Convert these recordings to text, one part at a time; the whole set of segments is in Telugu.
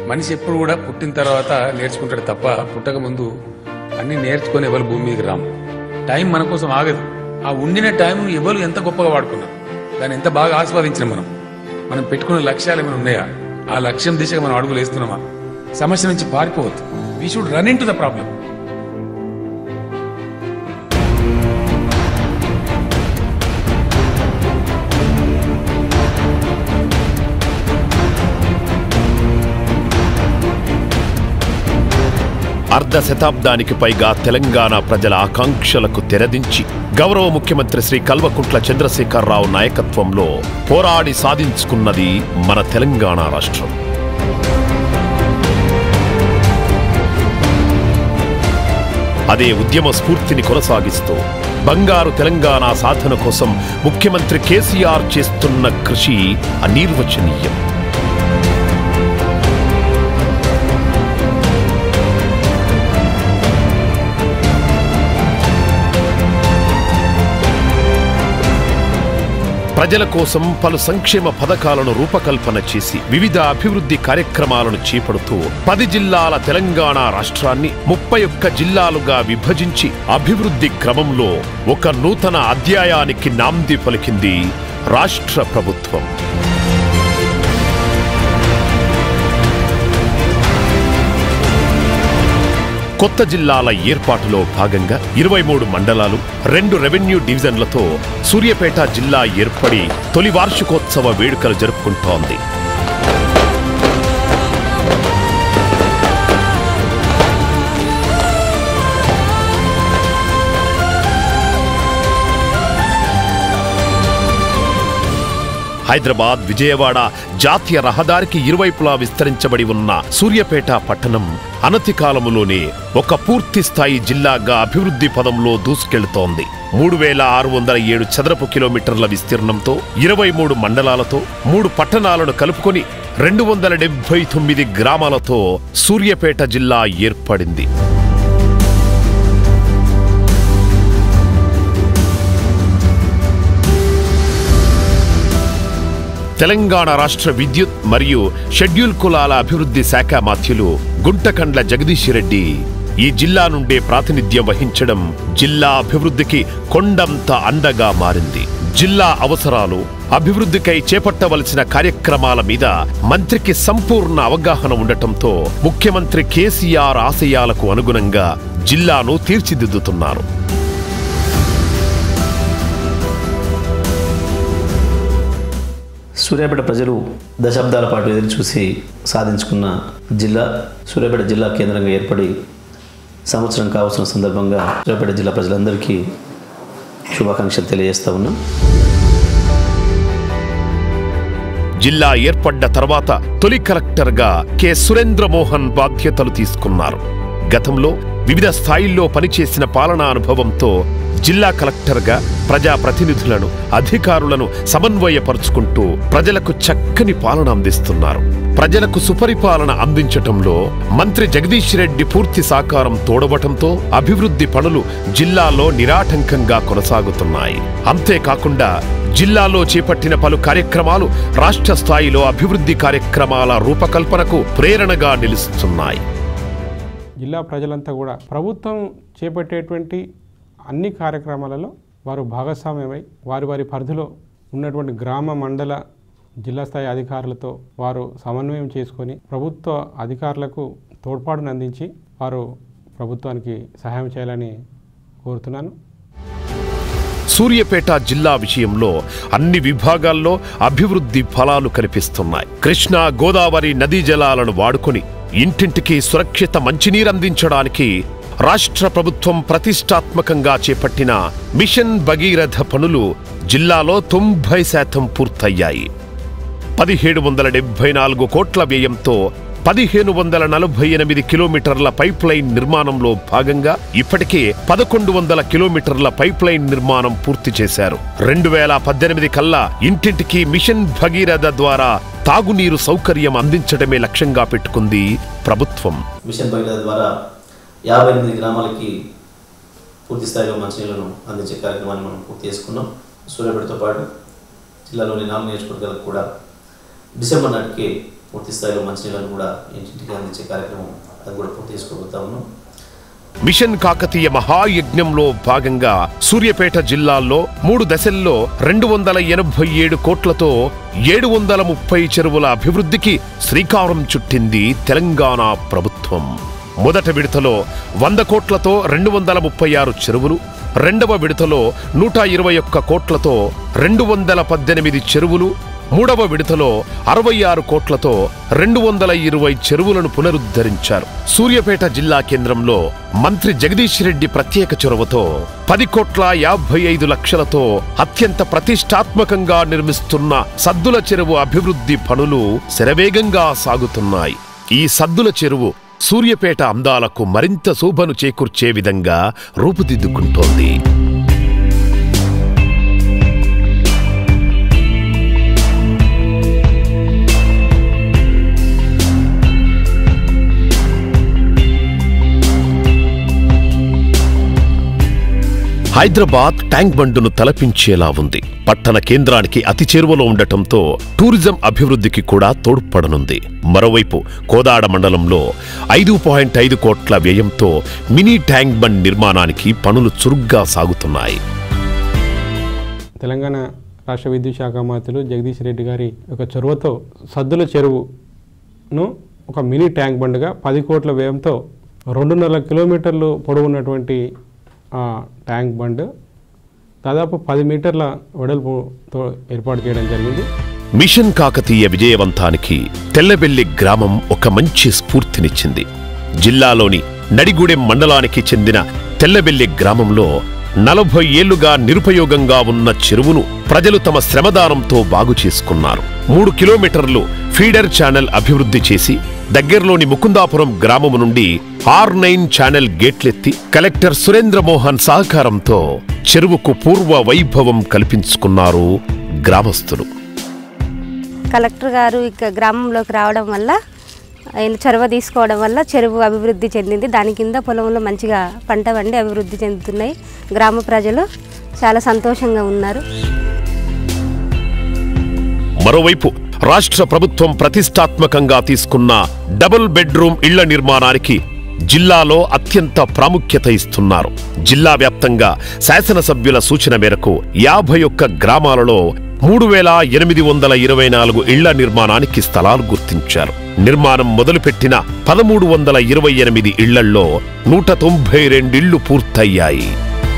మనిషి ఎప్పుడు కూడా పుట్టిన తర్వాత నేర్చుకుంటాడు తప్ప పుట్టక ముందు అన్ని నేర్చుకొని ఎవరు భూమి మీదకి రాము టైం మన కోసం ఆగదు ఆ ఉండిన టైం ఎవరు ఎంత గొప్పగా వాడుకున్నారు దాన్ని ఎంత బాగా ఆస్వాదించినాం మనం మనం పెట్టుకున్న లక్ష్యాలు ఏమైనా ఉన్నాయా ఆ లక్ష్యం దిశగా మనం అడుగులు వేస్తున్నామా సమస్య నుంచి పారిపోవద్దు we should run into the problem అర్ధ శతాబ్దానికి పైగా తెలంగాణ ప్రజల ఆకాంక్షలకు తెరదించి గౌరవ ముఖ్యమంత్రి శ్రీ కల్వకుంట్ల చంద్రశేఖరరావు నాయకత్వంలో పోరాడి సాధించుకున్నది మన తెలంగాణ రాష్ట్రం అదే ఉద్యమ స్ఫూర్తిని కొనసాగిస్తూ బంగారు తెలంగాణ సాధన కోసం ముఖ్యమంత్రి కేసీఆర్ చేస్తున్న కృషి అనిర్వచనీయం ప్రజల కోసం పలు సంక్షేమ పథకాలను రూపకల్పన చేసి వివిధ అభివృద్ధి కార్యక్రమాలను చేపడుతూ పది జిల్లాల తెలంగాణ రాష్ట్రాన్ని ముప్పై ఒక్క జిల్లాలుగా విభజించి అభివృద్ధి క్రమంలో ఒక నూతన అధ్యాయానికి నాంది పలికింది రాష్ట్ర ప్రభుత్వం కొత్త జిల్లాల ఏర్పాటులో భాగంగా ఇరవై మూడు మండలాలు రెండు రెవెన్యూ డివిజన్లతో సూర్యాపేట జిల్లా ఏర్పడి తొలి వార్షికోత్సవ వేడుకలు జరుపుకుంటోంది హైదరాబాద్ విజయవాడ జాతీయ రహదారికి ఇరువైపులా విస్తరించబడి ఉన్న సూర్యాపేట పట్టణం అనతి కాలములోనే ఒక పూర్తి స్థాయి జిల్లాగా అభివృద్ధి పదంలో దూసుకెళ్తోంది మూడు వేల ఆరు వందల ఏడు చదరపు కిలోమీటర్ల విస్తీర్ణంతో ఇరవై మూడు మండలాలతో మూడు పట్టణాలను కలుపుకొని రెండు వందల డెబ్బై తొమ్మిది గ్రామాలతో సూర్యాపేట జిల్లా ఏర్పడింది తెలంగాణ రాష్ట్ర విద్యుత్ మరియు షెడ్యూల్ కులాల అభివృద్ధి శాఖ మాధ్యులు గుంటకండ్ల జగదీష్ రెడ్డి ఈ జిల్లా నుండే ప్రాతినిధ్యం వహించడం జిల్లా అభివృద్ధికి కొండంత అండగా మారింది జిల్లా అవసరాలు అభివృద్ధికై చేపట్టవలసిన కార్యక్రమాల మీద మంత్రికి సంపూర్ణ అవగాహన ఉండటంతో ముఖ్యమంత్రి కేసీఆర్ ఆశయాలకు అనుగుణంగా జిల్లాను తీర్చిదిద్దుతున్నారు సూర్యాపేట ప్రజలు దశాబ్దాల పాటు ఎదురు చూసి సాధించుకున్న జిల్లా సూర్యాపేట జిల్లా కేంద్రంగా ఏర్పడి సంవత్సరం కావాల్సిన సందర్భంగా సూర్యాపేట జిల్లా ప్రజలందరికీ శుభాకాంక్షలు తెలియజేస్తా ఉన్నాం జిల్లా ఏర్పడ్డ తర్వాత తొలి కలెక్టర్గా కె సురేంద్ర మోహన్ బాధ్యతలు తీసుకున్నారు గతంలో వివిధ స్థాయిల్లో పనిచేసిన పాలనా అనుభవంతో జిల్లా కలెక్టర్గా ప్రజా ప్రతినిధులను అధికారులను సమన్వయపరుచుకుంటూ ప్రజలకు చక్కని పాలన అందిస్తున్నారు ప్రజలకు సుపరిపాలన అందించటంలో మంత్రి జగదీష్ రెడ్డి పూర్తి సహకారం తోడవటంతో అభివృద్ధి పనులు జిల్లాలో నిరాటంకంగా కొనసాగుతున్నాయి అంతేకాకుండా జిల్లాలో చేపట్టిన పలు కార్యక్రమాలు రాష్ట్ర స్థాయిలో అభివృద్ధి కార్యక్రమాల రూపకల్పనకు ప్రేరణగా నిలుస్తున్నాయి జిల్లా ప్రజలంతా కూడా ప్రభుత్వం చేపట్టేటువంటి అన్ని కార్యక్రమాలలో వారు భాగస్వామ్యమై వారి వారి పరిధిలో ఉన్నటువంటి గ్రామ మండల జిల్లా స్థాయి అధికారులతో వారు సమన్వయం చేసుకొని ప్రభుత్వ అధికారులకు తోడ్పాటును అందించి వారు ప్రభుత్వానికి సహాయం చేయాలని కోరుతున్నాను సూర్యాపేట జిల్లా విషయంలో అన్ని విభాగాల్లో అభివృద్ధి ఫలాలు కనిపిస్తున్నాయి కృష్ణా గోదావరి నదీ జలాలను వాడుకొని ఇంటింటికి సురక్షిత మంచినీరందించడానికి రాష్ట్ర ప్రభుత్వం ప్రతిష్టాత్మకంగా చేపట్టిన మిషన్ భగీరథ పనులు జిల్లాలో తొంభై శాతం పూర్తయ్యాయి పదిహేడు వందల డెబ్బై నాలుగు కోట్ల వ్యయంతో పదిహేను వందల నలభై ఎనిమిది కిలోమీటర్ల పైప్ లైన్ నిర్మాణంలో భాగంగా ఇప్పటికే పదకొండు వందల కిలోమీటర్ల పైప్ లైన్ నిర్మాణం పూర్తి చేశారు రెండు వేల పద్దెనిమిది కల్లా ఇంటింటికి మిషన్ భగీరథ ద్వారా తాగునీరు సౌకర్యం అందించడమే లక్ష్యంగా పెట్టుకుంది ప్రభుత్వం మిషన్ భగీరథ ద్వారా యాభై ఎనిమిది గ్రామాలకి పూర్తి స్థాయిలో మంచినీళ్లను అందించే కార్యక్రమాన్ని మనం పూర్తి చేసుకున్నాం సూర్యాపేటతో పాటు జిల్లాలోని నాలుగు నియోజకవర్గాలకు కూడా డిసెంబర్ నాటికి పూర్తి స్థాయిలో మంచినీళ్ళను కూడా ఇంటింటికి అందించే కార్యక్రమం అది కూడా పూర్తి చేసుకోబోతా ఉన్నాం మిషన్ కాకతీయ మహాయజ్ఞంలో భాగంగా సూర్యాపేట జిల్లాల్లో మూడు దశల్లో రెండు వందల ఎనభై ఏడు కోట్లతో ఏడు వందల ముప్పై చెరువుల అభివృద్ధికి శ్రీకారం చుట్టింది తెలంగాణ ప్రభుత్వం మొదట విడతలో వంద కోట్లతో రెండు వందల ముప్పై ఆరు చెరువులు రెండవ విడతలో నూట ఇరవై ఒక్క కోట్లతో రెండు వందల పద్దెనిమిది చెరువులు మూడవ విడతలో అరవై ఆరు కోట్లతో రెండు వందల ఇరవై చెరువులను పునరుద్ధరించారు సూర్యాపేట జిల్లా కేంద్రంలో మంత్రి జగదీష్ రెడ్డి ప్రత్యేక చొరవతో పది కోట్ల యాభై ఐదు లక్షలతో అత్యంత ప్రతిష్టాత్మకంగా నిర్మిస్తున్న సద్దుల చెరువు అభివృద్ధి పనులు శరవేగంగా సాగుతున్నాయి ఈ సద్దుల చెరువు సూర్యాపేట అందాలకు మరింత శోభను చేకూర్చే విధంగా రూపుదిద్దుకుంటోంది హైదరాబాద్ ట్యాంక్ బండును తలపించేలా ఉంది పట్టణ కేంద్రానికి అతి చేరువలో ఉండటంతో టూరిజం అభివృద్ధికి కూడా తోడ్పడనుంది మరోవైపు కోదాడ మండలంలో ఐదు పాయింట్ ఐదు కోట్ల వ్యయంతో మినీ ట్యాంక్ బండ్ నిర్మాణానికి పనులు చురుగ్గా సాగుతున్నాయి తెలంగాణ రాష్ట్ర విద్యుత్ శాఖ మంత్రులు జగదీష్ రెడ్డి గారి ఒక చొరవతో సద్దుల చెరువును ఒక మినీ ట్యాంక్ బండ్గా పది కోట్ల వ్యయంతో రెండున్నర కిలోమీటర్లు పొడవున్నటువంటి ఆ ట్యాంక్ బండ్ దాదాపు పది మీటర్ల వెడల్పుతో ఏర్పాటు చేయడం జరిగింది మిషన్ కాకతీయ విజయవంతానికి తెల్లబెల్లి గ్రామం ఒక మంచి స్ఫూర్తినిచ్చింది జిల్లాలోని నడిగూడెం మండలానికి చెందిన తెల్లబెల్లి గ్రామంలో నలభై ఏళ్లుగా నిరుపయోగంగా ఉన్న చెరువును ప్రజలు తమ శ్రమదానంతో బాగు చేసుకున్నారు మూడు కిలోమీటర్లు ఫీడర్ ఛానల్ అభివృద్ధి చేసి దగ్గరలోని ముకుందాపురం గ్రామము నుండి ఆర్ నైన్ ఛానల్ గేట్లెత్తి కలెక్టర్ సురేంద్ర మోహన్ సహకారంతో చెరువుకు పూర్వ వైభవం కల్పించుకున్నారు గ్రామస్తులు కలెక్టర్ గారు ఇక గ్రామంలోకి రావడం వల్ల ఆయన చొరవ తీసుకోవడం వల్ల చెరువు అభివృద్ధి చెందింది దాని కింద పొలంలో మంచిగా పంట పండి అభివృద్ధి చెందుతున్నాయి గ్రామ ప్రజలు చాలా సంతోషంగా ఉన్నారు మరోవైపు రాష్ట్ర ప్రభుత్వం ప్రతిష్టాత్మకంగా తీసుకున్న డబుల్ బెడ్రూమ్ ఇళ్ల నిర్మాణానికి జిల్లాలో అత్యంత ప్రాముఖ్యత ఇస్తున్నారు జిల్లా వ్యాప్తంగా శాసనసభ్యుల సూచన మేరకు యాభై ఒక్క గ్రామాలలో మూడు వేల ఎనిమిది వందల ఇరవై నాలుగు ఇళ్ల నిర్మాణానికి స్థలాలు గుర్తించారు నిర్మాణం మొదలుపెట్టిన పదమూడు వందల ఇరవై ఎనిమిది ఇళ్లల్లో నూట తొంభై రెండిళ్లు పూర్తయ్యాయి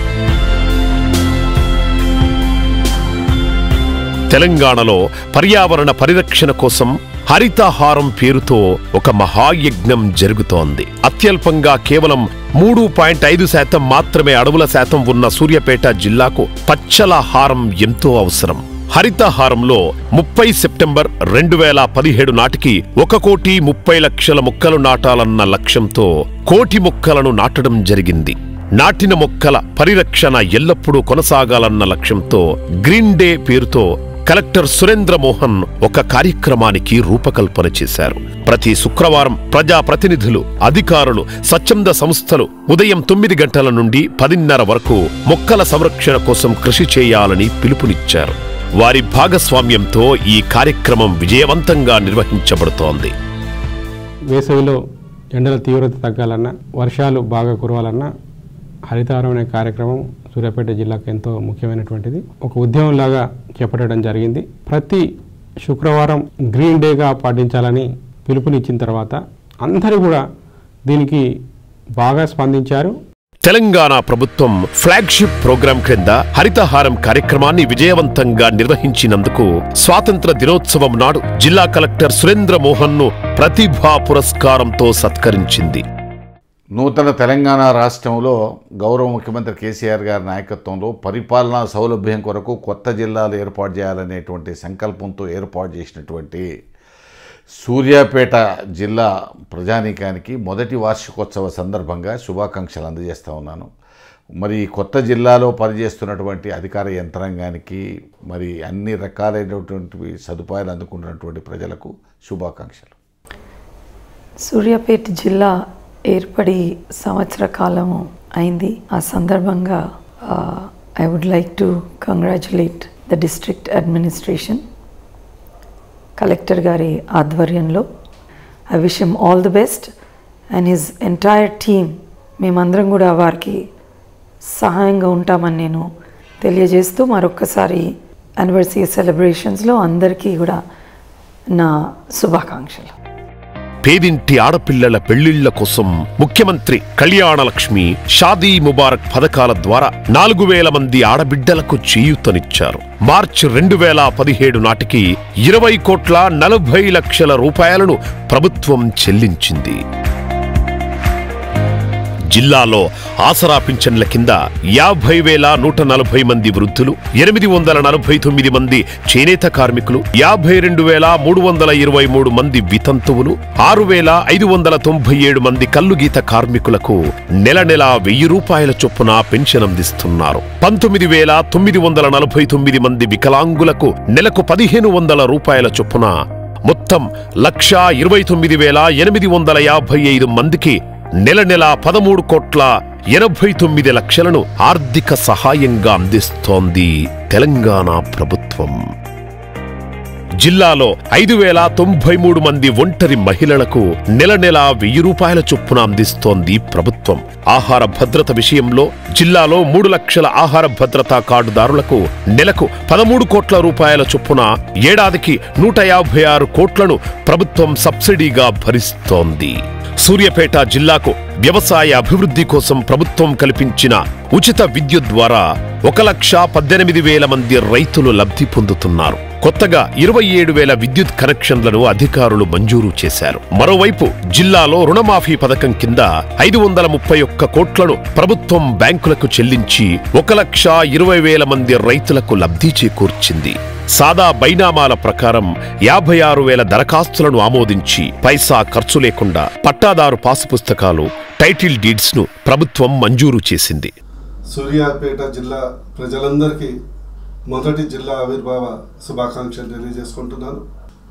తెలంగాణలో పర్యావరణ పరిరక్షణ కోసం హరితహారం పేరుతో ఒక మహాయజ్ఞం జరుగుతోంది అత్యల్పంగా కేవలం మూడు పాయింట్ ఐదు శాతం మాత్రమే అడవుల శాతం ఉన్న సూర్యాపేట జిల్లాకు పచ్చల హారం ఎంతో అవసరం హరితహారంలో ముప్పై సెప్టెంబర్ రెండు వేల పదిహేడు నాటికి ఒక కోటి ముప్పై లక్షల మొక్కలు నాటాలన్న లక్ష్యంతో కోటి మొక్కలను నాటడం జరిగింది నాటిన మొక్కల పరిరక్షణ ఎల్లప్పుడూ కొనసాగాలన్న లక్ష్యంతో గ్రీన్ డే పేరుతో కలెక్టర్ సురేంద్ర మోహన్ ఒక కార్యక్రమానికి రూపకల్పన చేశారు ప్రతి శుక్రవారం ప్రజా ప్రతినిధులు అధికారులు స్వచ్ఛంద సంస్థలు ఉదయం తొమ్మిది గంటల నుండి పదిన్నర వరకు మొక్కల సంరక్షణ కోసం కృషి చేయాలని పిలుపునిచ్చారు వారి భాగస్వామ్యంతో ఈ కార్యక్రమం విజయవంతంగా నిర్వహించబడుతోంది వేసవిలో ఎండల తీవ్రత తగ్గాలన్నా వర్షాలు బాగా కురవాలన్నా హరితారం అనే కార్యక్రమం సూర్యాపేట జిల్లాకు ఎంతో ముఖ్యమైనటువంటిది ఒక ఉద్యమంలాగా చేపట్టడం జరిగింది ప్రతి శుక్రవారం గ్రీన్ డేగా పాటించాలని పిలుపునిచ్చిన తర్వాత అందరూ కూడా దీనికి బాగా స్పందించారు తెలంగాణ ప్రభుత్వం ఫ్లాగ్షిప్ ప్రోగ్రాం క్రింద హరితహారం కార్యక్రమాన్ని విజయవంతంగా నిర్వహించినందుకు స్వాతంత్ర దినోత్సవం నాడు జిల్లా కలెక్టర్ సురేంద్ర మోహన్ ను ప్రతిభా పురస్కారంతో సత్కరించింది నూతన తెలంగాణ రాష్ట్రంలో గౌరవ ముఖ్యమంత్రి కేసీఆర్ గారి నాయకత్వంలో పరిపాలనా సౌలభ్యం కొరకు కొత్త జిల్లాలు ఏర్పాటు చేయాలనేటువంటి సంకల్పంతో ఏర్పాటు చేసినటువంటి సూర్యాపేట జిల్లా ప్రజానీకానికి మొదటి వార్షికోత్సవ సందర్భంగా శుభాకాంక్షలు అందజేస్తా ఉన్నాను మరి ఈ కొత్త జిల్లాలో పనిచేస్తున్నటువంటి అధికార యంత్రాంగానికి మరి అన్ని రకాలైనటువంటి సదుపాయాలు అందుకుంటున్నటువంటి ప్రజలకు శుభాకాంక్షలు సూర్యాపేట జిల్లా ఏర్పడి సంవత్సర కాలము అయింది ఆ సందర్భంగా I would like to congratulate the district administration collector గారి ఆధ్వర్యంలో I wish him all the best and his entire team మేమందరం కూడా వారికి సహాయంగా ఉంటామని నేను తెలియజేస్తూ మరొక్కసారి యానివర్సరీ సెలబ్రేషన్స్లో అందరికీ కూడా నా శుభాకాంక్షలు పేదింటి ఆడపిల్లల పెళ్లిళ్ల కోసం ముఖ్యమంత్రి కళ్యాణలక్ష్మి షాదీ ముబారక్ పథకాల ద్వారా నాలుగు వేల మంది ఆడబిడ్డలకు చేయూతనిచ్చారు మార్చి రెండు వేల పదిహేడు నాటికి ఇరవై కోట్ల నలభై లక్షల రూపాయలను ప్రభుత్వం చెల్లించింది జిల్లాలో ఆసరా పింఛన్ల కింద యాభై వేల నూట నలభై మంది వృద్ధులు ఎనిమిది వందల నలభై తొమ్మిది మంది చేనేత కార్మికులు యాభై రెండు వేల మూడు వందల ఇరవై మూడు మంది వితంతువులు ఆరు వేల ఐదు వందల తొంభై ఏడు మంది కల్లుగీత కార్మికులకు నెల నెల వెయ్యి రూపాయల చొప్పున పెన్షన్ అందిస్తున్నారు పంతొమ్మిది వేల తొమ్మిది వందల నలభై తొమ్మిది మంది వికలాంగులకు నెలకు పదిహేను వందల రూపాయల చొప్పున మొత్తం లక్షా ఇరవై తొమ్మిది వేల ఎనిమిది వందల యాభై ఐదు మందికి నెల నెల పదమూడు కోట్ల ఎనభై తొమ్మిది లక్షలను ఆర్థిక సహాయంగా అందిస్తోంది తెలంగాణ ప్రభుత్వం జిల్లాలో ఐదు వేల తొంభై మూడు మంది ఒంటరి మహిళలకు నెల నెల వెయ్యి రూపాయల చొప్పున అందిస్తోంది ప్రభుత్వం ఆహార భద్రత విషయంలో జిల్లాలో మూడు లక్షల ఆహార భద్రతా కార్డుదారులకు నెలకు పదమూడు కోట్ల రూపాయల చొప్పున ఏడాదికి నూట యాభై ఆరు కోట్లను ప్రభుత్వం సబ్సిడీగా భరిస్తోంది సూర్యాపేట జిల్లాకు వ్యవసాయ అభివృద్ధి కోసం ప్రభుత్వం కల్పించిన ఉచిత విద్యుత్ ద్వారా ఒక లక్ష పద్దెనిమిది వేల మంది రైతులు లబ్ధి పొందుతున్నారు కొత్తగా ఇరవై ఏడు వేల విద్యుత్ కనెక్షన్లను అధికారులు మంజూరు చేశారు మరోవైపు జిల్లాలో రుణమాఫీ పథకం కింద ఐదు వందల ముప్పై ఒక్క కోట్లను ప్రభుత్వం బ్యాంకులకు చెల్లించి ఒక లక్ష ఇరవై వేల మంది రైతులకు లబ్ధి చేకూర్చింది సాదా బైనామాల ప్రకారం యాభై ఆరు వేల దరఖాస్తులను ఆమోదించి పైసా ఖర్చు లేకుండా పట్టాదారు పాసు పుస్తకాలు టైటిల్ డీడ్స్ ను ప్రభుత్వం మంజూరు చేసింది సూర్యాపేట జిల్లా ప్రజలందరికీ మొదటి జిల్లా ఆవిర్భావ శుభాకాంక్షలు తెలియజేసుకుంటున్నాను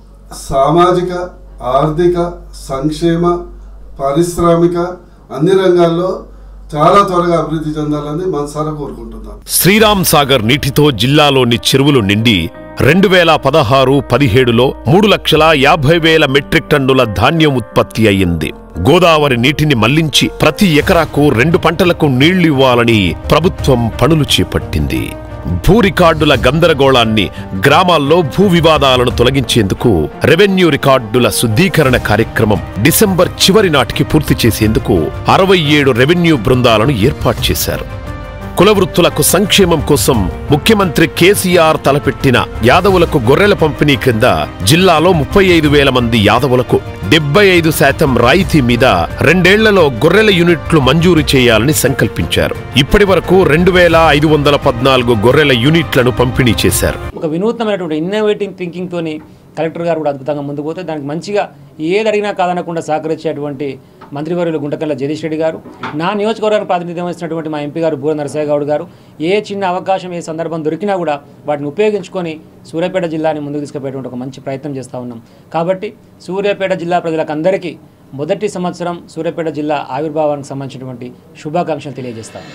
సామాజిక ఆర్థిక సంక్షేమ పారిశ్రామిక అన్ని రంగాల్లో చాలా త్వరగా అభివృద్ధి చెందాలని మనసారా కోరుకుంటున్నాను శ్రీరామ్ సాగర్ నీటితో జిల్లాలోని చెరువులు నిండి రెండు వేల పదహారు పదిహేడులో మూడు లక్షల యాభై వేల మెట్రిక్ టన్నుల ధాన్యం ఉత్పత్తి అయ్యింది గోదావరి నీటిని మళ్లించి ప్రతి ఎకరాకు రెండు పంటలకు నీళ్లివ్వాలని ప్రభుత్వం పనులు చేపట్టింది భూ రికార్డుల గందరగోళాన్ని గ్రామాల్లో భూ వివాదాలను తొలగించేందుకు రెవెన్యూ రికార్డుల శుద్ధీకరణ కార్యక్రమం డిసెంబర్ చివరి నాటికి పూర్తి చేసేందుకు అరవై ఏడు రెవెన్యూ బృందాలను ఏర్పాటు చేశారు కులవృత్తులకు సంక్షేమం కోసం ముఖ్యమంత్రి కేసీఆర్ తలపెట్టిన యాదవులకు గొర్రెల పంపిణీ కింద జిల్లాలో ముప్పై ఐదు వేల మంది యాదవులకు డెబ్బై ఐదు శాతం రాయితీ మీద రెండేళ్లలో గొర్రెల యూనిట్లు మంజూరు చేయాలని సంకల్పించారు ఇప్పటి వరకు రెండు వేల ఐదు వందల పద్నాలుగు గొర్రెల యూనిట్లను పంపిణీ చేశారు ఒక వినూత్నమైనటువంటి ఇన్నోవేటింగ్ థింకింగ్ తోని కలెక్టర్ గారు కూడా అద్భుతంగా ముందుకు పోతే దానికి మంచిగా ఏది అడిగినా కాదనకుండా సహకరించేటువంటి మంత్రివర్యులు గుంటకల్ల జగదీష్ రెడ్డి గారు నా నియోజకవర్గానికి ప్రాతినిధ్యం వహిస్తున్నటువంటి మా ఎంపీ గారు బూర నరసయ్య గౌడ్ గారు ఏ చిన్న అవకాశం ఏ సందర్భం దొరికినా కూడా వాటిని ఉపయోగించుకొని సూర్యాపేట జిల్లాని ముందుకు తీసుకుపోయేటువంటి ఒక మంచి ప్రయత్నం చేస్తూ ఉన్నాం కాబట్టి సూర్యాపేట జిల్లా ప్రజలకు అందరికీ మొదటి సంవత్సరం సూర్యాపేట జిల్లా ఆవిర్భావానికి సంబంధించినటువంటి శుభాకాంక్షలు తెలియజేస్తాను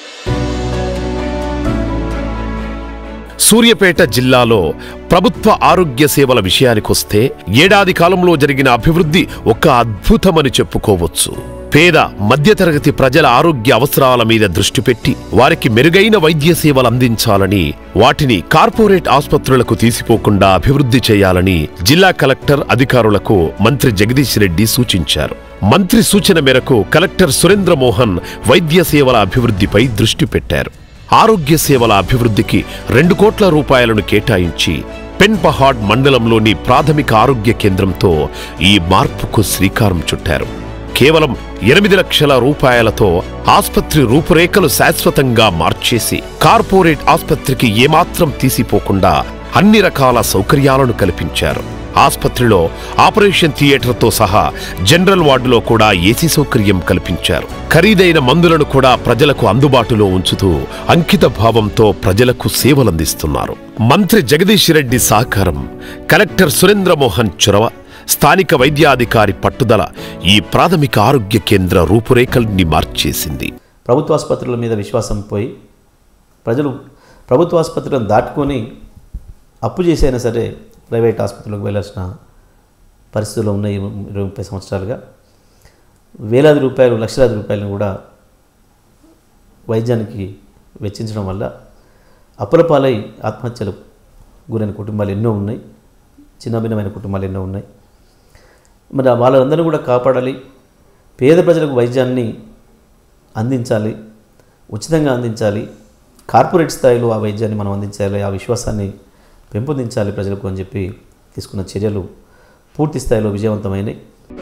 సూర్యాపేట జిల్లాలో ప్రభుత్వ ఆరోగ్య సేవల విషయానికొస్తే ఏడాది కాలంలో జరిగిన అభివృద్ధి ఒక అద్భుతమని చెప్పుకోవచ్చు పేద మధ్యతరగతి ప్రజల ఆరోగ్య అవసరాల మీద దృష్టి పెట్టి వారికి మెరుగైన వైద్య సేవలు అందించాలని వాటిని కార్పొరేట్ ఆసుపత్రులకు తీసిపోకుండా అభివృద్ధి చేయాలని జిల్లా కలెక్టర్ అధికారులకు మంత్రి జగదీష్ రెడ్డి సూచించారు మంత్రి సూచన మేరకు కలెక్టర్ సురేంద్ర మోహన్ వైద్య సేవల అభివృద్ధిపై దృష్టి పెట్టారు ఆరోగ్య సేవల అభివృద్ధికి రెండు కోట్ల రూపాయలను కేటాయించి పెన్పహాడ్ మండలంలోని ప్రాథమిక ఆరోగ్య కేంద్రంతో ఈ మార్పుకు శ్రీకారం చుట్టారు కేవలం ఎనిమిది లక్షల రూపాయలతో ఆస్పత్రి రూపురేఖలు శాశ్వతంగా మార్చేసి కార్పొరేట్ ఆస్పత్రికి ఏమాత్రం తీసిపోకుండా అన్ని రకాల సౌకర్యాలను కల్పించారు ఆస్పత్రిలో ఆపరేషన్ థియేటర్తో సహా జనరల్ వార్డులో కూడా ఏసీ సౌకర్యం కల్పించారు ఖరీదైన మందులను కూడా ప్రజలకు అందుబాటులో ఉంచుతూ అంకిత భావంతో ప్రజలకు సేవలందిస్తున్నారు మంత్రి జగదీష్ రెడ్డి సహకారం కలెక్టర్ సురేంద్రమోహన్ చొరవ స్థానిక వైద్యాధికారి పట్టుదల ఈ ప్రాథమిక ఆరోగ్య కేంద్ర రూపురేఖల్ని మార్చేసింది ప్రభుత్వ ఆసుపత్రుల మీద విశ్వాసం పోయి ప్రజలు ప్రభుత్వ ఆసుపత్రులను దాటుకొని అప్పు చేసైనా సరే ప్రైవేట్ ఆసుపత్రులకు వెళ్ళాల్సిన పరిస్థితులు ఉన్నాయి ఇరవై ముప్పై సంవత్సరాలుగా వేలాది రూపాయలు లక్షలాది రూపాయలను కూడా వైద్యానికి వెచ్చించడం వల్ల అప్పులపాలై ఆత్మహత్యలకు గురైన కుటుంబాలు ఎన్నో ఉన్నాయి చిన్నభిన్నమైన కుటుంబాలు ఎన్నో ఉన్నాయి మరి వాళ్ళందరినీ కూడా కాపాడాలి పేద ప్రజలకు వైద్యాన్ని అందించాలి ఉచితంగా అందించాలి కార్పొరేట్ స్థాయిలో ఆ వైద్యాన్ని మనం అందించాలి ఆ విశ్వాసాన్ని పెంపొందించాలి ప్రజలకు అని చెప్పి తీసుకున్న చర్యలు పూర్తి స్థాయిలో విజయవంతమైనవి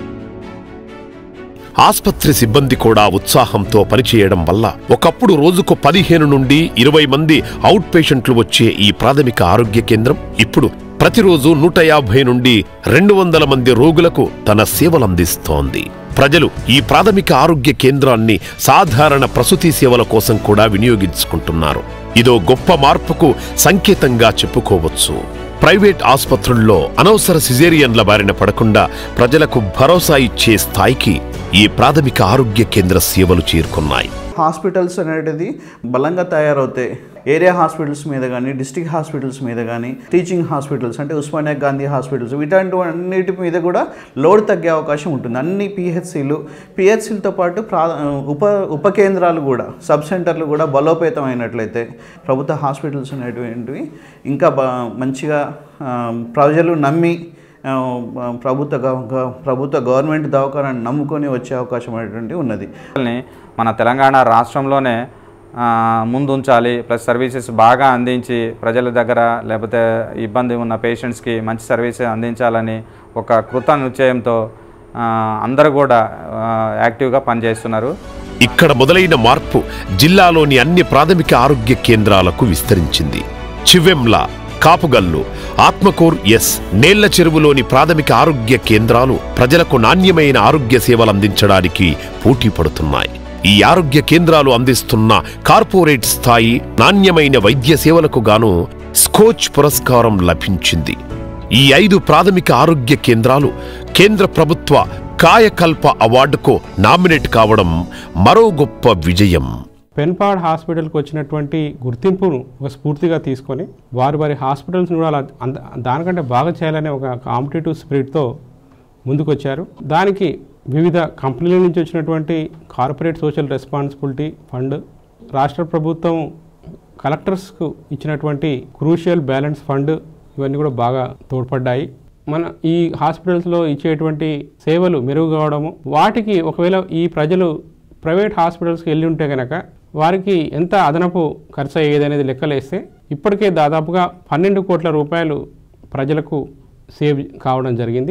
ఆస్పత్రి సిబ్బంది కూడా ఉత్సాహంతో పనిచేయడం వల్ల ఒకప్పుడు రోజుకు పదిహేను నుండి ఇరవై మంది అవుట్ పేషెంట్లు వచ్చే ఈ ప్రాథమిక ఆరోగ్య కేంద్రం ఇప్పుడు ప్రతిరోజు నూట యాభై నుండి రెండు వందల మంది రోగులకు తన సేవలందిస్తోంది ప్రజలు ఈ ప్రాథమిక ఆరోగ్య కేంద్రాన్ని సాధారణ ప్రసూతి సేవల కోసం కూడా వినియోగించుకుంటున్నారు ఇదో గొప్ప మార్పుకు సంకేతంగా చెప్పుకోవచ్చు ప్రైవేట్ ఆసుపత్రుల్లో అనవసర సిజేరియన్ల బారిన పడకుండా ప్రజలకు భరోసా ఇచ్చే స్థాయికి ఈ ప్రాథమిక ఆరోగ్య కేంద్ర సేవలు చేరుకున్నాయి హాస్పిటల్స్ అనేటిది బలంగా తయారవుతాయి ఏరియా హాస్పిటల్స్ మీద కానీ డిస్టిక్ హాస్పిటల్స్ మీద కానీ టీచింగ్ హాస్పిటల్స్ అంటే ఉస్మానియా గాంధీ హాస్పిటల్స్ వీటంటి అన్నిటి మీద కూడా లోడ్ తగ్గే అవకాశం ఉంటుంది అన్ని పిహెచ్సిలు పిహెచ్సిలతో పాటు ప్రా ఉప ఉప కేంద్రాలు కూడా సబ్ సెంటర్లు కూడా బలోపేతం అయినట్లయితే ప్రభుత్వ హాస్పిటల్స్ అనేటువంటివి ఇంకా బా మంచిగా ఆ, ప్రజలు నమ్మి ఆ, ప్రభుత్వ గవ- గవ- ప్రభుత్వ గవర్నమెంట్ దవాఖానాన్ని నమ్ముకొని వచ్చే అవకాశం అనేటువంటి ఉన్నది ని మన తెలంగాణ రాష్ట్రంలోనే ఆ, ముందుంచాలి ప్లస్ సర్వీసెస్ బాగా అందించి ప్రజల దగ్గర లేకపోతే ఇబ్బంది ఉన్న పేషెంట్స్కి మంచి సర్వీసెస్ అందించాలని ఒక కృత నిశ్చయంతో ఆ, అందరూ కూడా ఆ, యాక్టివ్గా పనిచేస్తున్నారు ఇక్కడ మొదలైన మార్పు జిల్లాలోని అన్ని ప్రాథమిక ఆరోగ్య కేంద్రాలకు విస్తరించింది చివెంల కాపుగల్లు ఆత్మకూర్ ఎస్ నేళ్ల చెరువులోని ప్రాథమిక ఆరోగ్య కేంద్రాలు ప్రజలకు నాణ్యమైన ఆరోగ్య సేవలు అందించడానికి పోటీ పడుతున్నాయి ఈ ఆరోగ్య కేంద్రాలు అందిస్తున్న కార్పొరేట్ స్థాయి నాణ్యమైన వైద్య సేవలకు గాను స్కోచ్ పురస్కారం లభించింది ఈ ఐదు ప్రాథమిక ఆరోగ్య కేంద్రాలు కేంద్ర ప్రభుత్వ కాయకల్ప అవార్డుకు నామినేట్ కావడం మరో గొప్ప విజయం పెన్పాడ్ హాస్పిటల్కి వచ్చినటువంటి గుర్తింపును ఒక స్ఫూర్తిగా తీసుకొని వారి వారి హాస్పిటల్స్ని కూడా అలా అంద దానికంటే బాగా చేయాలనే ఒక కాంపిటేటివ్ స్పిరిట్తో ముందుకొచ్చారు దానికి వివిధ కంపెనీల నుంచి వచ్చినటువంటి కార్పొరేట్ సోషల్ రెస్పాన్సిబిలిటీ ఫండ్ రాష్ట్ర ప్రభుత్వం కలెక్టర్స్కు ఇచ్చినటువంటి క్రూషియల్ బ్యాలెన్స్ ఫండ్ ఇవన్నీ కూడా బాగా తోడ్పడ్డాయి మన ఈ హాస్పిటల్స్లో ఇచ్చేటువంటి సేవలు మెరుగు కావడము వాటికి ఒకవేళ ఈ ప్రజలు ప్రైవేట్ హాస్పిటల్స్కి వెళ్ళి ఉంటే కనుక వారికి ఎంత అదనపు ఖర్చు అయ్యేది అనేది లెక్కలేస్తే ఇప్పటికే దాదాపుగా పన్నెండు కోట్ల రూపాయలు ప్రజలకు సేవ్ కావడం జరిగింది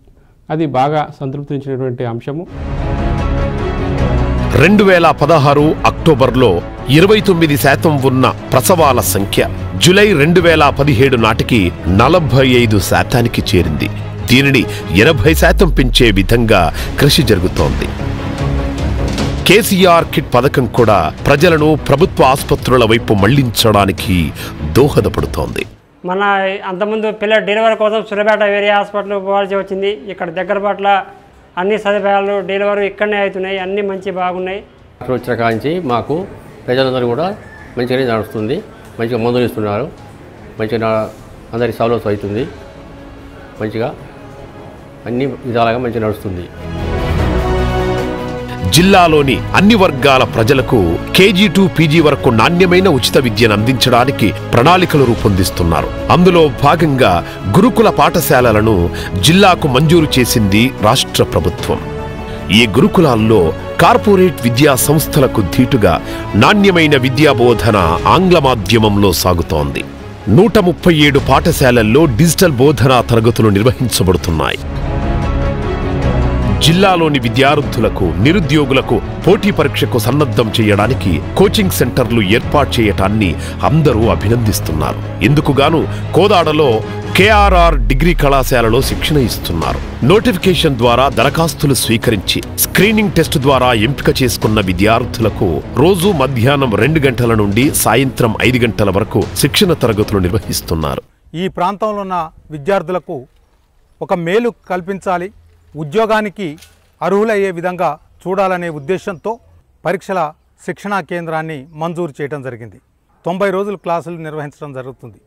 అది బాగా సంతృప్తించినటువంటి అంశము రెండు వేల పదహారు అక్టోబర్లో ఇరవై తొమ్మిది శాతం ఉన్న ప్రసవాల సంఖ్య జులై రెండు వేల పదిహేడు నాటికి నలభై ఐదు శాతానికి చేరింది దీనిని ఎనభై శాతం పెంచే విధంగా కృషి జరుగుతోంది కేసీఆర్ కిట్ పథకం కూడా ప్రజలను ప్రభుత్వ ఆసుపత్రుల వైపు మళ్లించడానికి దోహదపడుతోంది మన అంతకుముందు పిల్లల డెలివరీ కోసం సులభేట వేరే హాస్పిటల్ పోవాల్సి వచ్చింది ఇక్కడ దగ్గర పట్ల అన్ని సదుపాయాలు డెలివరీ ఇక్కడనే అవుతున్నాయి అన్నీ మంచి బాగున్నాయి డాక్టర్ వచ్చిన కాంచి మాకు ప్రజలందరూ కూడా మంచిగానే నడుస్తుంది మంచిగా మందులు ఇస్తున్నారు మంచిగా నా- అందరికి సౌలభ్యం అవుతుంది మంచిగా అన్ని విధాలుగా మంచిగా నడుస్తుంది జిల్లాలోని అన్ని వర్గాల ప్రజలకు కేజీ టు పీజీ వరకు నాణ్యమైన ఉచిత విద్యను అందించడానికి ప్రణాళికలు రూపొందిస్తున్నారు అందులో భాగంగా గురుకుల పాఠశాలలను జిల్లాకు మంజూరు చేసింది రాష్ట్ర ప్రభుత్వం ఈ గురుకులాల్లో కార్పొరేట్ విద్యా సంస్థలకు ధీటుగా నాణ్యమైన విద్యా బోధన ఆంగ్ల మాధ్యమంలో సాగుతోంది నూట ముప్పై ఏడు పాఠశాలల్లో డిజిటల్ బోధనా తరగతులు నిర్వహించబడుతున్నాయి జిల్లాలోని విద్యార్థులకు నిరుద్యోగులకు పోటీ పరీక్షకు సన్నద్ధం చేయడానికి కోచింగ్ సెంటర్లు ఏర్పాటు చేయటాన్ని అందరూ అభినందిస్తున్నారు ఇందుకుగాను కోదాడలో కేఆర్ఆర్ డిగ్రీ కళాశాలలో శిక్షణ ఇస్తున్నారు నోటిఫికేషన్ ద్వారా దరఖాస్తులు స్వీకరించి స్క్రీనింగ్ టెస్ట్ ద్వారా ఎంపిక చేసుకున్న విద్యార్థులకు రోజు మధ్యాహ్నం రెండు గంటల నుండి సాయంత్రం ఐదు గంటల వరకు శిక్షణ తరగతులు నిర్వహిస్తున్నారు ఈ ప్రాంతంలో ఉన్న విద్యార్థులకు ఒక మేలు కల్పించాలి ఉద్యోగానికి అర్హులయ్యే విధంగా చూడాలనే ఉద్దేశంతో పరీక్షల శిక్షణా కేంద్రాన్ని మంజూరు చేయడం జరిగింది తొంభై రోజులు క్లాసులు నిర్వహించడం జరుగుతుంది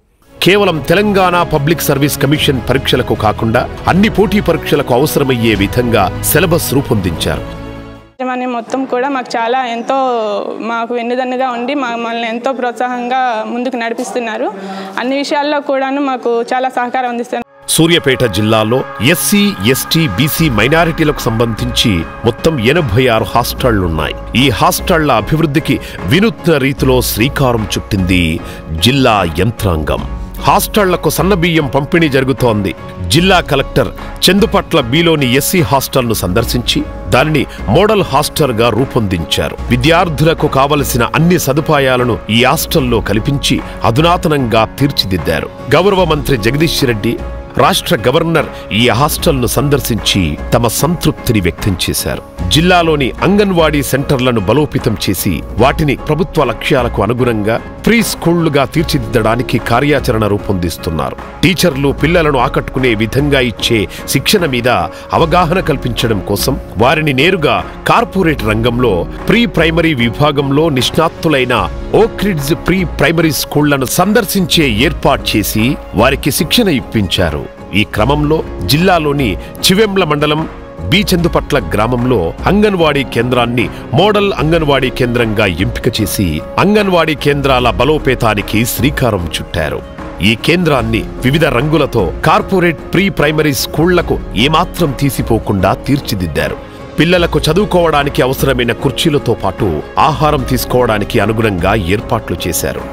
కేవలం తెలంగాణ పబ్లిక్ సర్వీస్ కమిషన్ పరీక్షలకు కాకుండా అన్ని పోటీ పరీక్షలకు అవసరమయ్యే విధంగా సిలబస్ రూపొందించారు యాజమాన్యం మొత్తం కూడా మాకు చాలా ఎంతో మాకు వెన్నుదన్నుగా ఉండి మమ్మల్ని ఎంతో ప్రోత్సాహంగా ముందుకు నడిపిస్తున్నారు అన్ని విషయాల్లో కూడాను మాకు చాలా సహకారం అందిస్తున్నారు సూర్యాపేట జిల్లాలో ఎస్సీ ఎస్టీ బీసీ మైనారిటీలకు సంబంధించి మొత్తం ఎనభై ఆరు హాస్టళ్లున్నాయి ఈ హాస్టళ్ల అభివృద్ధికి వినూత్న రీతిలో శ్రీకారం చుట్టింది జిల్లా యంత్రాంగం హాస్టళ్లకు సన్నబియ్యం పంపిణీ జరుగుతోంది జిల్లా కలెక్టర్ చందుపట్ల బీలోని ఎస్సీ హాస్టల్ను సందర్శించి దానిని మోడల్ హాస్టల్గా రూపొందించారు విద్యార్థులకు కావలసిన అన్ని సదుపాయాలను ఈ హాస్టల్లో కల్పించి అధునాతనంగా తీర్చిదిద్దారు గౌరవ మంత్రి జగదీష్ రెడ్డి రాష్ట్ర గవర్నర్ ఈ హాస్టల్ను సందర్శించి తమ సంతృప్తిని వ్యక్తం చేశారు జిల్లాలోని అంగన్వాడీ సెంటర్లను బలోపేతం చేసి వాటిని ప్రభుత్వ లక్ష్యాలకు అనుగుణంగా ప్రీ స్కూళ్లుగా తీర్చిదిద్దడానికి కార్యాచరణ రూపొందిస్తున్నారు టీచర్లు పిల్లలను ఆకట్టుకునే విధంగా ఇచ్చే శిక్షణ మీద అవగాహన కల్పించడం కోసం వారిని నేరుగా కార్పొరేట్ రంగంలో ప్రీ ప్రైమరీ విభాగంలో నిష్ణాతులైన ఓక్రిడ్జ్ ప్రీ ప్రైమరీ స్కూళ్లను సందర్శించే ఏర్పాటు చేసి వారికి శిక్షణ ఇప్పించారు ఈ క్రమంలో జిల్లాలోని చివెంల మండలం బీచందుపట్ల గ్రామంలో అంగన్వాడీ కేంద్రాన్ని మోడల్ అంగన్వాడీ కేంద్రంగా ఎంపిక చేసి అంగన్వాడీ కేంద్రాల బలోపేతానికి శ్రీకారం చుట్టారు ఈ కేంద్రాన్ని వివిధ రంగులతో కార్పొరేట్ ప్రీ ప్రైమరీ స్కూళ్లకు ఏమాత్రం తీసిపోకుండా తీర్చిదిద్దారు పిల్లలకు చదువుకోవడానికి అవసరమైన కుర్చీలతో పాటు ఆహారం తీసుకోవడానికి అనుగుణంగా ఏర్పాట్లు చేశారు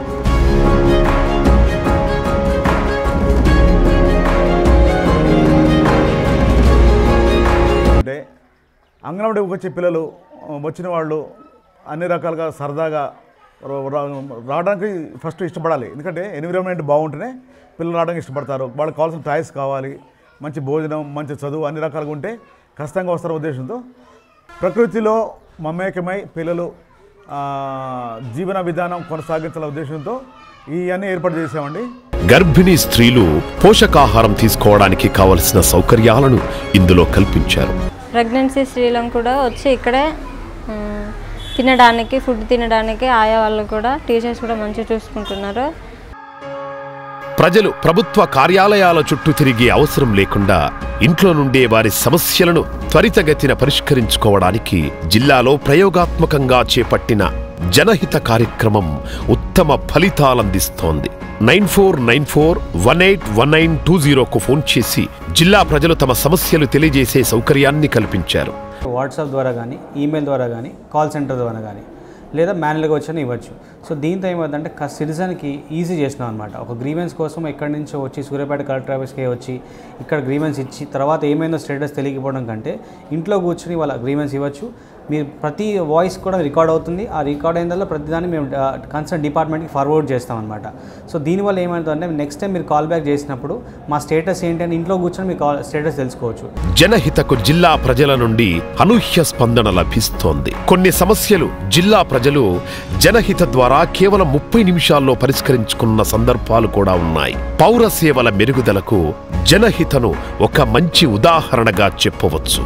అంటే అంగన్వాడీకి వచ్చే పిల్లలు ఆ, వచ్చిన వాళ్ళు అన్ని రకాలుగా సరదాగా రా- రా- రావడానికి ఫస్ట్ ఇష్టపడాలి ఎందుకంటే ఎన్విరాన్మెంట్ బాగుంటేనే పిల్లలు రావడానికి ఇష్టపడతారు వాళ్ళకి కావాల్సిన టాయ్స్ కావాలి మంచి భోజనం మంచి చదువు అన్ని రకాలుగా ఉంటే ఖచ్చితంగా వస్తారు ఉద్దేశంతో ప్రకృతిలో మమేకమై పిల్లలు ఆ, జీవన విధానం కొనసాగించాల ఉద్దేశంతో ఇవన్నీ ఏర్పాటు చేసామండి గర్భిణీ స్త్రీలు పోషకాహారం తీసుకోవడానికి కావలసిన సౌకర్యాలను ఇందులో కల్పించారు ప్రెగ్నెన్సీ స్త్రీలను కూడా వచ్చి ఇక్కడే మ్, తినడానికి ఫుడ్ తినడానికి ఆయా వాళ్ళు కూడా టీచర్స్ కూడా మంచిగా చూసుకుంటున్నారు ప్రజలు ప్రభుత్వ కార్యాలయాల చుట్టూ తిరిగే అవసరం లేకుండా ఇంట్లో నుండే వారి సమస్యలను త్వరితగతిన పరిష్కరించుకోవడానికి జిల్లాలో ప్రయోగాత్మకంగా చేపట్టిన జనహిత కార్యక్రమం ఉత్తమ ఫలితాలందిస్తోంది nine four nine four one eight one nine two జీరోకు ఫోన్ చేసి జిల్లా ప్రజలు తమ సమస్యలు తెలియజేసే సౌకర్యాన్ని కల్పించారు వాట్సాప్ ద్వారా కానీ ఈమెయిల్ ద్వారా కానీ కాల్ సెంటర్ ద్వారా కానీ లేదా మాన్యువల్గా వచ్చినా ఇవ్వచ్చు సో దీంతో ఏమవుతుందంటే సిటిజన్కి ఈజీ చేసినాం అనమాట ఒక గ్రీవెన్స్ కోసం ఎక్కడి నుంచో వచ్చి సూర్యాపేట కలెక్టర్ ఆఫీస్కి వచ్చి ఇక్కడ గ్రీవెన్స్ ఇచ్చి తర్వాత ఏమైందో స్టేటస్ తెలియకపోవడం కంటే ఇంట్లో కూర్చుని వాళ్ళ గ్రీవెన్స్ ఇవ్వచ్చు మీరు ప్రతి వాయిస్ కూడా రికార్డ్ అవుతుంది ఆ రికార్డ్ అయిన ప్రతిదాన్ని మేము కన్సర్న్ డిపార్ట్మెంట్కి ఫార్వర్డ్ చేస్తాం అనమాట సో దీనివల్ల ఏమవుతుందంటే నెక్స్ట్ టైం మీరు కాల్ బ్యాక్ చేసినప్పుడు మా స్టేటస్ ఏంటి అని ఇంట్లో కూర్చొని మీ కాల్ స్టేటస్ తెలుసుకోవచ్చు జనహితకు జిల్లా ప్రజల నుండి అనూహ్య స్పందన లభిస్తోంది కొన్ని సమస్యలు జిల్లా ప్రజలు జనహిత ద్వారా కేవలం ముప్పై నిమిషాల్లో పరిష్కరించుకున్న సందర్భాలు కూడా ఉన్నాయి పౌర సేవల మెరుగుదలకు జనహితను ఒక మంచి ఉదాహరణగా చెప్పవచ్చు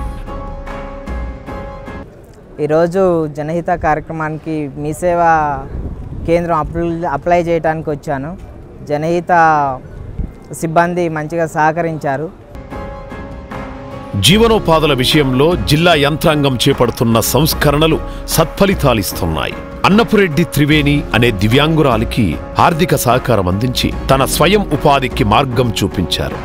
ఈరోజు జనహిత కార్యక్రమానికి మీ సేవా కేంద్రం అప్లై అప్లై చేయడానికి వచ్చాను జనహిత సిబ్బంది మంచిగా సహకరించారు జీవనోపాధుల విషయంలో జిల్లా యంత్రాంగం చేపడుతున్న సంస్కరణలు సత్ఫలితాలిస్తున్నాయి అన్నపురెడ్డి త్రివేణి అనే దివ్యాంగురాలికి ఆర్థిక సహకారం అందించి తన స్వయం ఉపాధికి మార్గం చూపించారు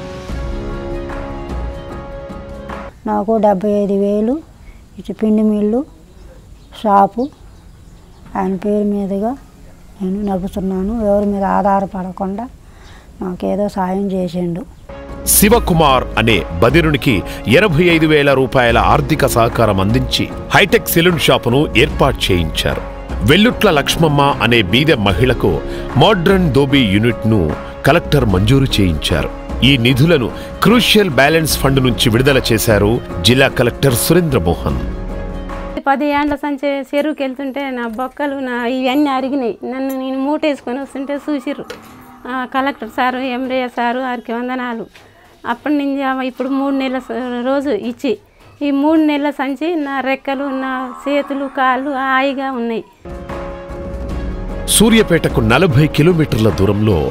నాకు డెబ్బై ఐదు వేలు ఇటు పిండి మిల్లు షాపు ఆయన పేరు మీదుగా నేను నడుపుతున్నాను ఎవరి మీద ఆధారపడకుండా నాకేదో సాయం చేసిండు శివకుమార్ అనే బదిరునికి ఎనభై ఐదు వేల రూపాయల ఆర్థిక సహకారం అందించి హైటెక్ సెలూన్ షాపును ఏర్పాటు చేయించారు వెల్లుట్ల లక్ష్మమ్మ అనే బీదె మహిళకు మోడ్రన్ దోబీ యూనిట్ను కలెక్టర్ మంజూరు చేయించారు ఈ నిధులను క్రూషియల్ బ్యాలెన్స్ ఫండ్ నుంచి విడుదల చేశారు జిల్లా కలెక్టర్ సురేంద్ర మోహన్ పది ఏండ్ల సంచి చెరువుకి వెళ్తుంటే నా బొక్కలు నా ఇవన్నీ అరిగినాయి నన్ను నేను మూటేసుకొని వస్తుంటే చూసిర్రు ఆ, కలెక్టర్ సారు ఎంఏ సారు వారికి వందనాలు అప్పటి నుంచి ఆ ఇప్పుడు మూడు నెలల స- రోజు ఇచ్చి ఈ మూడు నెలల సంచి నా రెక్కలు నా చేతులు కాళ్ళు హాయిగా ఉన్నాయి సూర్యాపేటకు నలభై కిలోమీటర్ల దూరంలో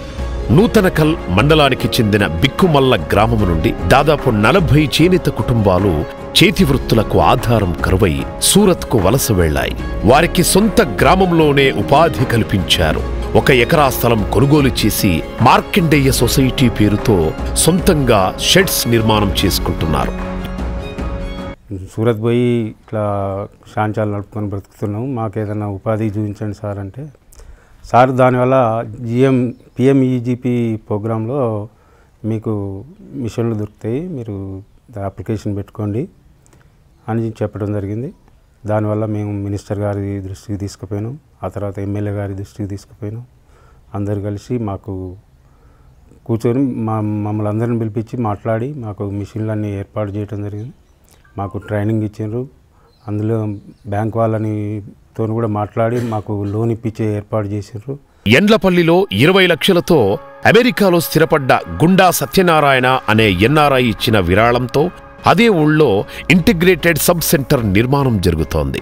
నూతనకల్ మండలానికి చెందిన బిక్కుమల్ల గ్రామము నుండి దాదాపు నలభై చేనేత కుటుంబాలు చేతి వృత్తులకు ఆధారం కరువై సూరత్కు వలస వెళ్లాయి వారికి సొంత గ్రామంలోనే ఉపాధి కల్పించారు ఒక ఎకరా స్థలం కొనుగోలు చేసి మార్కండేయ సొసైటీ పేరుతో సొంతంగా షెడ్స్ నిర్మాణం చేసుకుంటున్నారు సూరత్ పోయి ఇట్లా శాంచాలు నడుపుకొని బ్రతుకుతున్నాం మాకు ఏదైనా ఉపాధి చూపించండి సార్ అంటే సార్ దానివల్ల జిఎం పిఎంఈజీపీ ప్రోగ్రాంలో మీకు మిషన్లు దొరుకుతాయి మీరు దా- అప్లికేషన్ పెట్టుకోండి అని చెప్పడం జరిగింది దానివల్ల మేము మినిస్టర్ గారి దృష్టికి తీసుకుపోయినాం ఆ తర్వాత ఎమ్మెల్యే గారి దృష్టికి తీసుకుపోయినాం అందరు కలిసి మాకు కూర్చొని మా మమ్మల్ని అందరిని పిలిపించి మాట్లాడి మాకు మిషన్లు అన్నీ ఏర్పాటు చేయడం జరిగింది మాకు ట్రైనింగ్ ఇచ్చిండ్రు అందులో బ్యాంక్ వాళ్ళని తో కూడా మాట్లాడి మాకు లోన్ ఇప్పించే ఏర్పాటు చేసిండ్రు ఎండ్లపల్లిలో ఇరవై లక్షలతో అమెరికాలో స్థిరపడ్డ గుండా సత్యనారాయణ అనే ఎన్ఆర్ఐ ఇచ్చిన విరాళంతో అదే ఊళ్ళో ఇంటిగ్రేటెడ్ సబ్ సెంటర్ నిర్మాణం జరుగుతోంది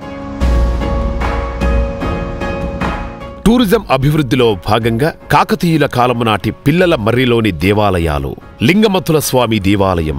టూరిజం అభివృద్ధిలో భాగంగా కాకతీయుల కాలము నాటి పిల్లల మర్రిలోని దేవాలయాలు లింగమతుల స్వామి దేవాలయం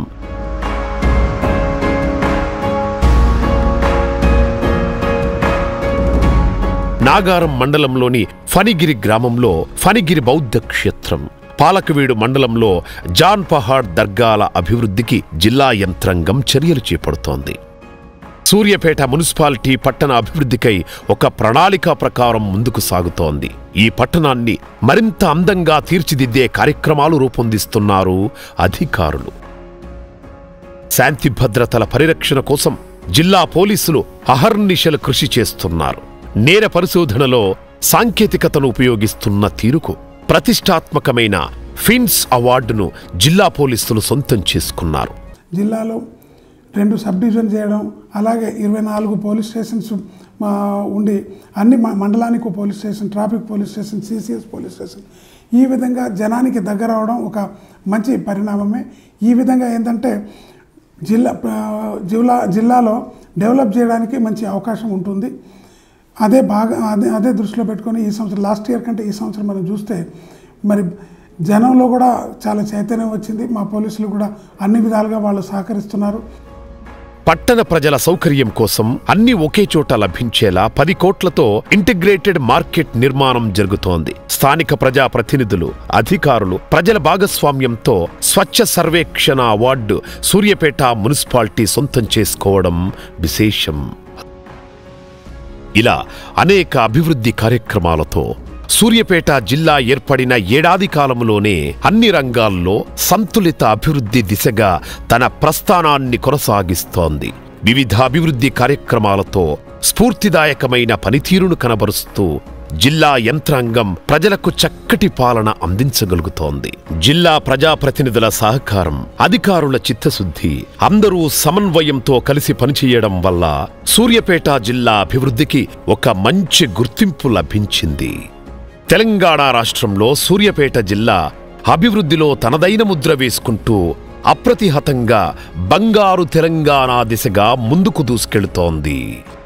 నాగారం మండలంలోని ఫణిగిరి గ్రామంలో ఫణిగిరి బౌద్ధ క్షేత్రం పాలకవీడు మండలంలో జాన్ పహాడ్ దర్గాల అభివృద్ధికి జిల్లా యంత్రాంగం చర్యలు చేపడుతోంది సూర్యాపేట మున్సిపాలిటీ పట్టణ అభివృద్ధికై ఒక ప్రణాళిక ప్రకారం ముందుకు సాగుతోంది ఈ పట్టణాన్ని మరింత అందంగా తీర్చిదిద్దే కార్యక్రమాలు రూపొందిస్తున్నారు అధికారులు శాంతి భద్రతల పరిరక్షణ కోసం జిల్లా పోలీసులు అహర్నిశలు కృషి చేస్తున్నారు నేర పరిశోధనలో సాంకేతికతను ఉపయోగిస్తున్న తీరుకు ప్రతిష్టాత్మకమైన ఫిన్స్ అవార్డును జిల్లా పోలీసులు సొంతం చేసుకున్నారు జిల్లాలో రెండు సబ్ డివిజన్ చేయడం అలాగే ఇరవై నాలుగు పోలీస్ స్టేషన్స్ మా ఉండి అన్ని మ- మండలానికి ఒక police station traffic police station CCS police station ఈ విధంగా జనానికి దగ్గర అవడం ఒక మంచి పరిణామమే ఈ విధంగా ఏంటంటే జిల్లా ఆ, జిల్లా జిల్లాలో డెవలప్ చేయడానికి మంచి అవకాశం ఉంటుంది అదే బాగా అదే అదే దృష్టిలో పెట్టుకొని ఈ సంవత్సరం లాస్ట్ ఇయర్ కంటే ఈ సంవత్సరం మనం చూస్తే మరి జనంలో కూడా చాలా చైతన్యం వచ్చింది మా పోలీసులు కూడా అన్ని విధాలుగా వాళ్ళు సహకరిస్తున్నారు పట్టణ ప్రజల సౌకర్యం కోసం అన్ని ఒకే చోట లభించేలా పది కోట్లతో ఇంటిగ్రేటెడ్ మార్కెట్ నిర్మాణం జరుగుతోంది స్థానిక ప్రజా ప్రతినిధులు అధికారులు ప్రజల భాగస్వామ్యంతో స్వచ్ఛ సర్వేక్షణ అవార్డు సూర్యాపేట మున్సిపాలిటీ సొంతం చేసుకోవడం విశేషం ఇలా అనేక అభివృద్ధి కార్యక్రమాలతో సూర్యాపేట జిల్లా ఏర్పడిన ఏడాది కాలంలోనే అన్ని రంగాల్లో సంతులిత అభివృద్ధి దిశగా తన ప్రస్థానాన్ని కొనసాగిస్తోంది వివిధ అభివృద్ధి కార్యక్రమాలతో స్ఫూర్తిదాయకమైన పనితీరును కనబరుస్తూ జిల్లా యంత్రాంగం ప్రజలకు చక్కటి పాలన అందించగలుగుతోంది జిల్లా ప్రజాప్రతినిధుల సహకారం అధికారుల చిత్తశుద్ధి అందరూ సమన్వయంతో కలిసి పనిచేయడం వల్ల సూర్యాపేట జిల్లా అభివృద్ధికి ఒక మంచి గుర్తింపు లభించింది తెలంగాణ రాష్ట్రంలో సూర్యాపేట జిల్లా అభివృద్ధిలో తనదైన ముద్ర వేసుకుంటూ అప్రతిహతంగా బంగారు తెలంగాణ దిశగా ముందుకు దూసుకెళుతోంది